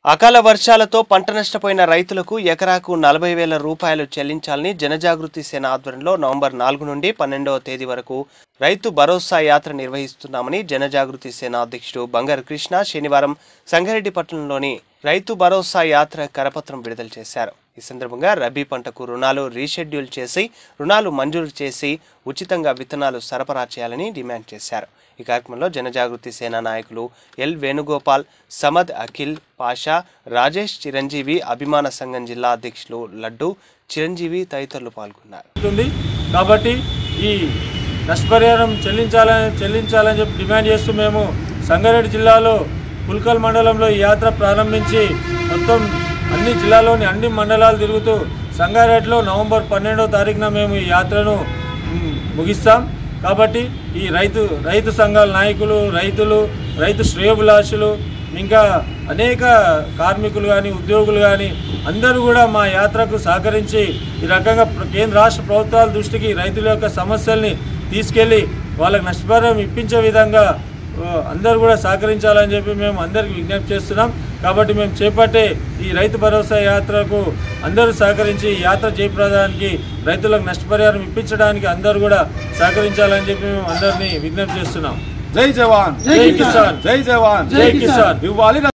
అకాల వర్షాలతో పంట నష్టపోయిన రైతులకు ఎకరాకు నలభై వేల రూపాయలు చెల్లించాలని జనజాగృతి సేన ఆధ్వర్యంలో నవంబర్ నాలుగు నుండి పన్నెండవ తేదీ వరకు రైతు భరోసా యాత్ర నిర్వహిస్తున్నామని జనజాగృతి సేన అధ్యక్షుడు బంగారు కృష్ణ శనివారం సంగారెడ్డి పట్టణంలోని రైతు భరోసా యాత్ర కరపత్రం విడుదల చేశారు ఈ సందర్భంగా రబీ పంటకు రుణాలు రీషెడ్యూల్ చేసి రుణాలు మంజూరు చేసి ఉచితంగా విత్తనాలు సరఫరా చేయాలని డిమాండ్ చేశారు ఈ కార్యక్రమంలో జనజాగృతి సేన నాయకులు ఎల్ వేణుగోపాల్ సమద్ అఖిల్ పాషా రాజేష్ చిరంజీవి అభిమాన సంఘం జిల్లా అధ్యక్షులు లడ్డు చిరంజీవి తదితరులు పాల్గొన్నారు ఉంటుంది కాబట్టి ఈ నష్టపరిహారం చెల్లించాలని చెల్లించాలని చెప్పి డిమాండ్ చేస్తూ మేము సంగారెడ్డి జిల్లాలో పుల్కల్ మండలంలో ఈ యాత్ర ప్రారంభించి మొత్తం అన్ని జిల్లాలోని అన్ని మండలాలు తిరుగుతూ సంగారెడ్డిలో నవంబర్ పన్నెండవ తారీఖున మేము ఈ యాత్రను మ్, ముగిస్తాం కాబట్టి ఈ రైతు రైతు సంఘాల నాయకులు రైతులు రైతు శ్రేయోభిలాషులు ఇంకా అనేక కార్మికులు కానీ ఉద్యోగులు కానీ అందరూ కూడా మా యాత్రకు సహకరించి ఈ రకంగా ప్ర- కేంద్ర రాష్ట్ర ప్రభుత్వాల దృష్టికి రైతుల యొక్క సమస్యల్ని తీసుకెళ్లి వాళ్ళకి నష్టపరిహారం ఇప్పించే విధంగా ఆ, అందరూ కూడా సహకరించాలని చెప్పి మేము అందరికి విజ్ఞప్తి చేస్తున్నాం కాబట్టి మేము చేపట్టే ఈ రైతు భరోసా యాత్రకు అందరూ సహకరించి ఈ యాత్ర జయప్రదానికి రైతులకు నష్టపరిహారం ఇప్పించడానికి అందరూ కూడా సహకరించాలని చెప్పి మేము అందరినీ విజ్ఞప్తి చేస్తున్నాం జై జవాన్ జై కిసాన్ జై జవాన్ జై కిసాన్ ఇవ్వాలి